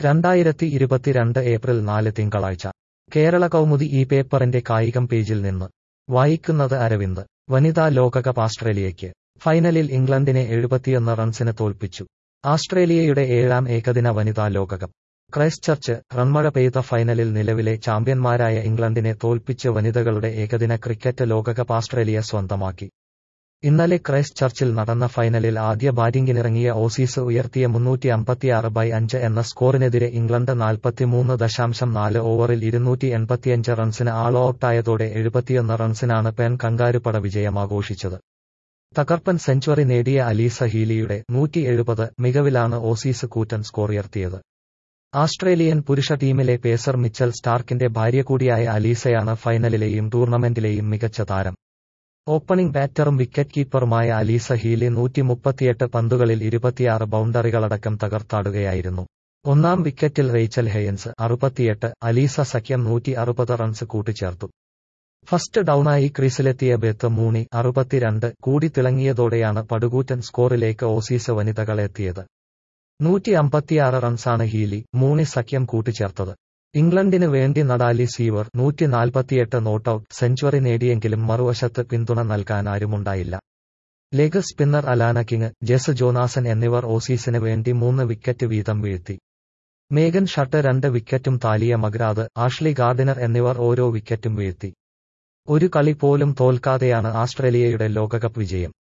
രണ്ടായിരത്തി ഇരുപത്തിരണ്ട് ഏപ്രിൽ നാല് തിങ്കളാഴ്ച കേരള കൗമുദി ഈ പേപ്പറിന്റെ കായികം പേജിൽ നിന്ന് വായിക്കുന്നത് അരവിന്ദ് വനിതാ ലോകകപ്പ് ആസ്ട്രേലിയയ്ക്ക് ഫൈനലിൽ ഇംഗ്ലണ്ടിനെ എഴുപത്തിയൊന്ന് റൺസിന് തോൽപ്പിച്ചു ആസ്ട്രേലിയയുടെ ഏഴാം ഏകദിന വനിതാ ലോകകപ്പ് ക്രൈസ്റ്റ് ചർച്ച് റൺമഴ പെയ്ത ഫൈനലിൽ നിലവിലെ ചാമ്പ്യന്മാരായ ഇംഗ്ലണ്ടിനെ തോൽപ്പിച്ച് വനിതകളുടെ ഏകദിന ക്രിക്കറ്റ് ലോകകപ്പ് ആസ്ട്രേലിയ സ്വന്തമാക്കി ഇന്നലെ ക്രൈസ്റ്റ് ചർച്ചിൽ നടന്ന ഫൈനലിൽ ആദ്യ ബാറ്റിംഗിനിറങ്ങിയ ഓസീസ് ഉയർത്തിയ മുന്നൂറ്റി അമ്പത്തിയാറ് ബൈ അഞ്ച് എന്ന സ്കോറിനെതിരെ ഇംഗ്ലണ്ട് നാൽപ്പത്തിമൂന്ന് ദശാംശം നാല് ഓവറിൽ ഇരുന്നൂറ്റി എൺപത്തിയഞ്ച് റൺസിന് ആൾ ഔട്ടായതോടെ എഴുപത്തിയൊന്ന് റൺസിനാണ് പെൻ കങ്കാരുപട വിജയമാഘോഷിച്ചത് തകർപ്പൻ സെഞ്ചുറി നേടിയ അലീസ ഹീലിയുടെ നൂറ്റി എഴുപത് മികവിലാണ് ഓസീസ് കൂറ്റൻ സ്കോർ ഉയർത്തിയത് ആസ്ട്രേലിയൻ പുരുഷ ടീമിലെ പേസർ മിച്ചൽ സ്റ്റാർക്കിന്റെ ഭാര്യ കൂടിയായ അലീസയാണ് ഫൈനലിലെയും ടൂർണമെന്റിലെയും മികച്ച താരം ഓപ്പണിംഗ് ബാറ്ററും വിക്കറ്റ് കീപ്പറുമായ അലീസ ഹീലി നൂറ്റി മുപ്പത്തിയെട്ട് പന്തുകളിൽ ഇരുപത്തിയാറ് ബൗണ്ടറികളടക്കം തകർത്താടുകയായിരുന്നു ഒന്നാം വിക്കറ്റിൽ റേച്ചൽ ഹെയൻസ് അറുപത്തിയെട്ട് അലീസ സഖ്യം നൂറ്റി അറുപത് റൺസ് കൂട്ടിച്ചേർത്തു ഫസ്റ്റ് ഡൌണായി ക്രീസിലെത്തിയ ബെത്ത് മൂണി അറുപത്തിരണ്ട് കൂടി തിളങ്ങിയതോടെയാണ് പടുകൂറ്റൻ സ്കോറിലേക്ക് ഓസീസ് വനിതകളെത്തിയത് നൂറ്റി അമ്പത്തിയാറ് റൺസാണ് ഹീലി മൂണി സഖ്യം കൂട്ടിച്ചേർത്തത് ഇംഗ്ലണ്ടിന് വേണ്ടി നടാലി സീവർ നൂറ്റി നാൽപ്പത്തിയെട്ട് നോട്ടൌട്ട് സെഞ്ചുറി നേടിയെങ്കിലും മറുവശത്ത് പിന്തുണ നൽകാൻ ആരുമുണ്ടായില്ല leg spinner Alana King Jess Jonassen എന്നിവർ ഓസീസിന് വേണ്ടി മൂന്ന് വിക്കറ്റ് വീതം വീഴ്ത്തി മേഗൻ ഷട്ട് രണ്ട് വിക്കറ്റും താലിയ മഗ്രാദ് ആഷ്ലി ഗാർഡിനർ എന്നിവർ ഓരോ വിക്കറ്റും വീഴ്ത്തി ഒരു കളി പോലും തോൽക്കാതെയാണ് ആസ്ട്രേലിയയുടെ ലോകകപ്പ് വിജയം